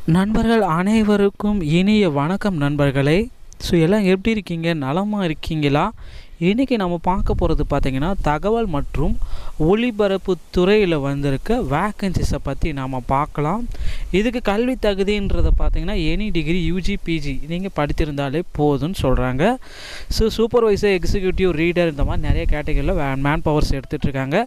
நண்பர்கள் அனைவருக்கும் இனிய வணக்கம் நண்பர்களே ஸோ எல்லாம் எப்படி இருக்கீங்க நலமாக இருக்கீங்களா இன்றைக்கி நம்ம பார்க்க போகிறது பார்த்திங்கன்னா தகவல் மற்றும் ஒளிபரப்பு துறையில் வந்திருக்க வேக்கன்சிஸை பற்றி நாம் பார்க்கலாம் இதுக்கு கல்வி தகுதின்றதை பார்த்திங்கன்னா எனி டிகிரி யூஜி பிஜி நீங்கள் படித்திருந்தாலே போதும்னு சொல்கிறாங்க ஸோ சூப்பர்வைசர் எக்ஸிக்யூட்டிவ் ரீடர் இந்த மாதிரி நிறைய கேட்டகரியில் மேன் பவர்ஸ் எடுத்துகிட்ருக்காங்க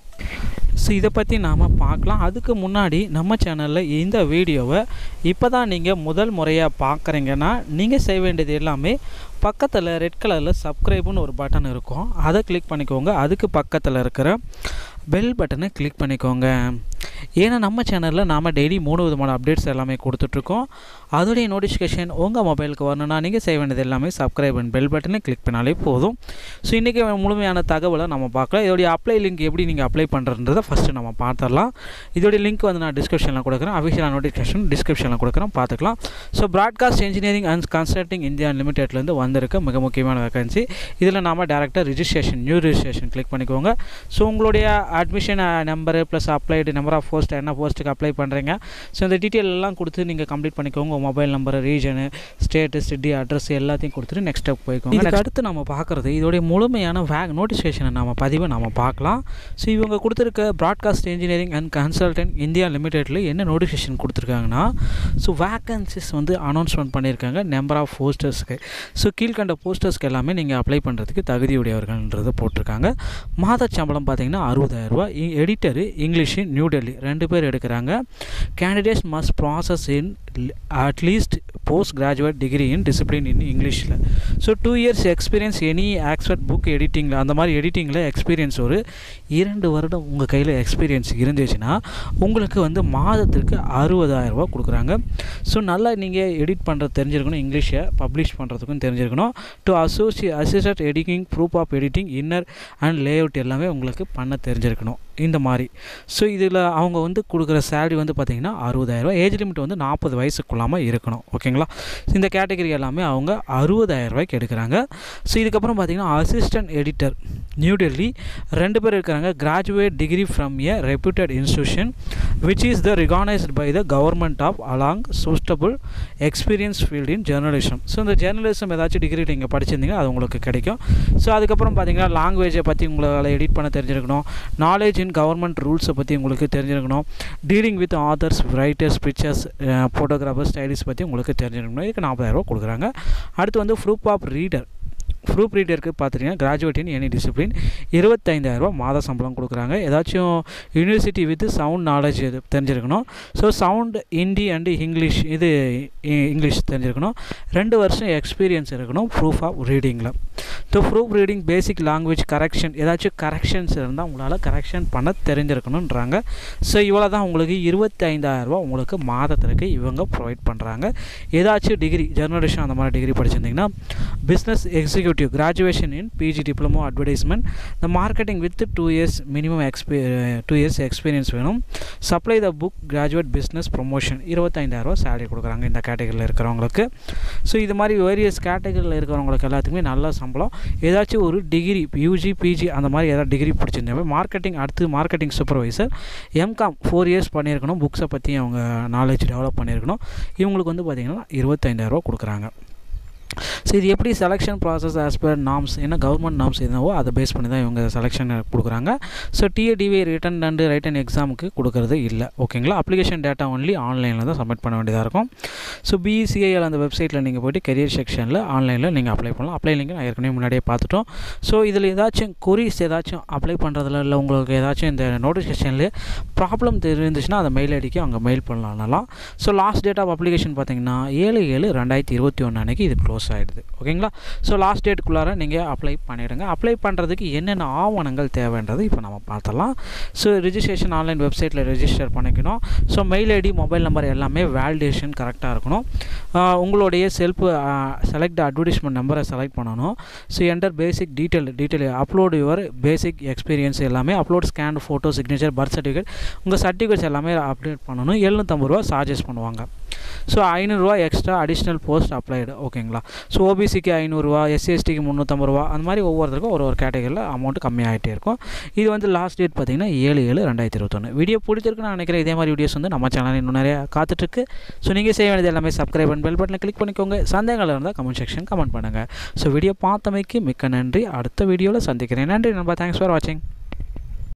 ஸோ இதை பற்றி நாம் பார்க்கலாம் அதுக்கு முன்னாடி நம்ம சேனலில் இந்த வீடியோவை இப்போ தான் நீங்கள் முதல் முறையாக பார்க்குறீங்கன்னா நீங்கள் செய்ய வேண்டியது எல்லாமே பக்கத்தில் ரெட் கலரில் சப்ஸ்கிரைப்னு ஒரு பட்டன் இருக்கும் அதை கிளிக் பண்ணிக்கோங்க அதுக்கு பக்கத்தில் இருக்கிற பெல் பட்டனை கிளிக் பண்ணிக்கோங்க ஏன்னா நம்ம சேனலில் நாம் டெய்லி மூணு விதமான அப்டேட்ஸ் எல்லாமே கொடுத்துட்ருக்கோம் அதோடைய நோட்டிஃபிகேஷன் உங்கள் மொபைலுக்கு வரணும்னா நீங்கள் செய்ய வேண்டியது எல்லாமே சப்ஸ்கிரைப் அண்ட் பெல் பட்டனை கிளிக் பண்ணாலே போதும் ஸோ இன்றைக்கி முழுமையான தகவலை நம்ம பார்க்கலாம் இதோடைய அப்ளை லிங்க் எப்படி நீங்கள் அப்ளை பண்ணுறன்றதை ஃபஸ்ட்டு நம்ம பார்த்துடலாம் இதோடைய லிங்க் வந்து நான் டிஸ்கிரிப்ஷனில் கொடுக்குறேன் அஃபிஷியலாக நோட்டிஃபிகேஷன் டிஸ்கிரிப்ஷனில் கொடுக்குறேன் பார்த்துக்கலாம் so broadcast engineering and consulting India லிமிடெட்லேருந்து வந்திருக்க மிக முக்கியமான வேகன்சி இதில் நாம் டேரெக்டாக ரிஜிஸ்ட்ரேஷன் நியூ ரிஜிஸ்ட்ரேஷன் கிளிக் பண்ணிக்கோங்க ஸோ உங்களுடைய admission number plus applied number of post என்ன போஸ்ட்டுக்கு அப்ளை பண்ணுறீங்க ஸோ இந்த டீட்டெயில் எல்லாம் கொடுத்து நீங்கள் கம்ப்ளீட் பண்ணிக்கோங்க உங்கள் mobile number region state city address எல்லாத்தையும் கொடுத்துட்டு நெக்ஸ்ட் ஸ்டெப் போய்க்கோங்க இதுக்கு அடுத்து நம்ம பார்க்குறது இதோடைய முழுமையான வேக் நோட்டிஃபிகேஷனை நம்ம பதிவை நம்ம பார்க்கலாம் ஸோ இவங்க கொடுத்துருக்க broadcast engineering and consultant India லிமிடெட்டில் என்ன நோட்டிஃபிகேஷன் கொடுத்துருக்காங்கன்னா ஸோ வேக்கன்சிஸ் வந்து அனௌன்ஸ்மெண்ட் பண்ணியிருக்காங்க நம்பர் ஆஃப் போஸ்டர்ஸ்க்கு ஸோ கீழ்கண்ட போஸ்டர்ஸ்க்கு எல்லாமே நீங்கள் அப்ளை பண்ணுறதுக்கு தகுதியுடையவர்கள்ன்றதை போட்டிருக்காங்க மாத சம்பளம் பார்த்தீங்கன்னா அறுபதாயிரரூபா எடிட்டரு இங்கிலீஷு நியூ டெல்லி ரெண்டு பேர் எடுக்கிறாங்க candidates must possess in at least post graduate degree in discipline in இங்கிலீஷில் so two years experience any Oxford book எடிட்டிங்கில் அந்த மாதிரி எடிட்டிங்கில் எக்ஸ்பீரியன்ஸ் ஒரு இரண்டு வருடம் உங்கள் கையில் எக்ஸ்பீரியன்ஸ் இருந்துச்சுன்னா உங்களுக்கு வந்து மாதத்திற்கு அறுபதாயிரரூபா கொடுக்குறாங்க ஸோ நல்லா நீங்கள் எடிட் பண்ணுறது தெரிஞ்சிருக்கணும் இங்கிலீஷை பப்ளிஷ் பண்ணுறதுக்கும் தெரிஞ்சிருக்கணும் to associate assisted editing proof of editing inner and layout எல்லாமே உங்களுக்கு பண்ண தெரிஞ்சிருக்கணும் இந்த மாதிரி ஸோ இதில் அவங்க வந்து கொடுக்குற சேலரி வந்து பார்த்திங்கன்னா அறுபதாயிரரூவா ஏஜ் லிமிட் வந்து நாற்பது வயசுக்குள்ளாமல் இருக்கணும் ஓகேங்களா இந்த கேட்டகரி எல்லாமே அவங்க அறுபதாயிரரூவாய்க்கு எடுக்கிறாங்க ஸோ இதுக்கப்புறம் பார்த்திங்கன்னா அசிஸ்டன்ட் எடிட்டர் நியூ டெல்லி ரெண்டு பேர் இருக்கிறாங்க graduate degree from a reputed institution which is the recognised by the government of along suitable experience field in journalism so இந்த ஜேர்னலிசம் ஏதாச்சும் டிகிரி நீங்கள் படிச்சிருந்தீங்கன்னா அது உங்களுக்கு கிடைக்கும் ஸோ அதுக்கப்புறம் பார்த்தீங்கன்னா லாங்குவேஜை பற்றி உங்களால் எடிட் பண்ண தெரிஞ்சிருக்கணும் நாலேஜ் இன் கவர்மெண்ட் ரூல்ஸை பற்றி உங்களுக்கு தெரிஞ்சிருக்கணும் dealing with authors writers pictures photographers styles பற்றி உங்களுக்கு தெரிஞ்சிருக்கணும் இதுக்கு நாற்பதாயிரரூவா கொடுக்குறாங்க அடுத்து வந்து ப்ரூஃப் ஆஃப் ரீடர் ப்ரூஃப் ரீடருக்கு பார்த்துட்டிங்கன்னா கிராஜுவேட் இன் எனி டிசிப்ளின் இருபத்தைந்தாயிரரூபா மாத சம்பளம் கொடுக்குறாங்க ஏதாச்சும் யூனிவர்சிட்டி வித் சவுண்ட் நாலேஜ் இது தெரிஞ்சிருக்கணும் so sound Hindi and English இது இங்கிலீஷ் தெரிஞ்சிருக்கணும் ரெண்டு வருஷம் எக்ஸ்பீரியன்ஸ் இருக்கணும் ப்ரூஃப் ஆஃப் ரீடிங்கில் so proof reading basic language correction ஏதாச்சும் கரெக்ஷன்ஸ் இருந்தால் உங்களால் கரெக்ஷன் பண்ண தெரிஞ்சிருக்கணுன்றாங்க ஸோ இவ்வளோ தான் உங்களுக்கு இருபத்தைந்தாயிரரூபா உங்களுக்கு மாதத்திற்கு இவங்க ப்ரொவைட் பண்ணுறாங்க ஏதாச்சும் டிகிரி ஜெர்னலிஷன் அந்த மாதிரி டிகிரி படிச்சிருந்தீங்கன்னா business executive graduation in PG diploma advertisement இந்த marketing with two years minimum எக்ஸ்பீ டூ இயர்ஸ் எக்ஸ்பீரியன்ஸ் வேணும் supply the book graduate business promotion இருபத்தைந்தாயிரரூவா சேலரி கொடுக்குறாங்க இந்த கேட்டகரியில் இருக்கிறவங்களுக்கு ஸோ இது மாதிரி வேரியஸ் கேட்டகரியில் இருக்கிறவங்களுக்கு எல்லாத்துக்குமே நல்ல சம்பளம் ஏதாச்சும் ஒரு டிகிரி யூஜி பிஜி அந்த மாதிரி ஏதாவது டிகிரி பிடிச்சிருந்தாவே மார்க்கெட்டிங் அடுத்து marketing supervisor MCom four years பண்ணியிருக்கணும் புக்ஸை பற்றி அவங்க நாலேஜ் டெவலப் பண்ணியிருக்கணும் இவங்களுக்கு வந்து பார்த்திங்கன்னா இருபத்தைந்தாயிரரூவா கொடுக்குறாங்க ஸோ இது எப்படி selection process as per norms ஏன்னா கவர்மெண்ட் நாம்ஸ் என்னவோ அதை பேஸ் பண்ணி தான் இவங்க செலெக்ஷன் கொடுக்குறாங்க so DATV written and written எக்ஸாமுக்கு கொடுக்குறது இல்லை ஓகேங்களா அப்ளிகேஷன் டேட்டா ஒன்லி ஆன்லைனில் தான் சப்மிட் பண்ண வேண்டியதாக இருக்கும் ஸோ பிசிஐஎல் அந்த வெப்சைட்டில் நீங்கள் போய்ட்டு கெரியர் செக்ஷனில் ஆன்லைனில் நீங்கள் அப்ளை பண்ணலாம் அப்ளை லிங்க் நான் ஏற்கனவே முன்னாடியே பார்த்துட்டோம் ஸோ இதில் ஏதாச்சும் கொரிஸ் ஏதாச்சும் அப்ளை பண்ணுறதுல இல்லை உங்களுக்கு ஏதாச்சும் இந்த நோட்டிஃபிகேஷனில் ப்ராப்ளம் தெரிஞ்சிச்சுன்னா அந்த மெயில் ஐடிக்கு அவங்க மெயில் பண்ணலாம் so last date of application பார்த்தீங்கன்னா ஏழு ஏழு ரெண்டாயிரத்தி இருபத்தி ஒன்று அன்றைக்கி இது க்ளோஸ் ஆகிடுது ஓகேங்களா ஸோ லாஸ்ட் டேட்டுக்குள்ளார நீங்கள் அப்ளை பண்ணிவிடுங்க அப்ளை பண்ணுறதுக்கு என்னென்ன ஆவணங்கள் தேவைன்றது இப்போ நம்ம பார்த்தலாம் ஸோ ரிஜிஸ்ட்ரேஷன் ஆன்லைன் வெப்சைட்டில் ரெஜிஸ்டர் பண்ணிக்கணும் so mail ID mobile number எல்லாமே வேலிடேஷன் கரெக்டாக இருக்கணும் உங்களுடைய செல்ஃப் செலக்ட் அட்வர்டைஸ்மெண்ட் நம்பரை செலக்ட் பண்ணணும் so enter basic detail detail upload your basic experience எல்லாமே upload scan photo signature birth certificate உங்கள் சர்டிஃபிகேட்ஸ் எல்லாமே அப்டேட் பண்ணணும் எழுநூற்றம்பது ரூபா சார்ஜஸ் பண்ணுவாங்க ஸோ ஐநூறுரூவா எக்ஸ்ட்ரா அடிஷ்னல் போஸ்ட் அப்ளைடு ஓகேங்களா ஸோ ஓபிசிக்கு ஐநூறுரூவா எஸ்சி எஸ்டிக்கு முந்நூற்றம்பது ரூபா அந்த மாதிரி ஒவ்வொருத்தருக்கும் ஒரு ஒரு கேட்டகரியில் அமௌண்ட் கம்மியாகிட்டே இருக்கும் இது வந்து லாஸ்ட் டேட் பார்த்தீங்கன்னா ஏழு ஏழு ரெண்டாயிரத்தி இருபத்தொன்று வீடியோ பிடிச்சிருக்குன்னு நான் நினைக்கிறேன் இதே மாதிரி வீடியோஸ் வந்து நம்ம சேனல் இன்னும் நிறையா காத்துட்ருக்கு ஸோ நீங்கள் செய்ய வேண்டியது எல்லாமே சப்ஸ்கிரைப் அண்ட் பெல் பட்டனை கிளிக் பண்ணிக்கோங்க சந்தேகங்கள் இருந்தால் கமெண்ட் செக்ஷன் கமெண்ட் பண்ணுங்கள் ஸோ வீடியோ பார்த்தமைக்கு மிக்க நன்றி அடுத்த வீடியோவில் சந்திக்கிறேன் நன்றி நண்பா தேங்க்ஸ் ஃபார் வாட்சிங்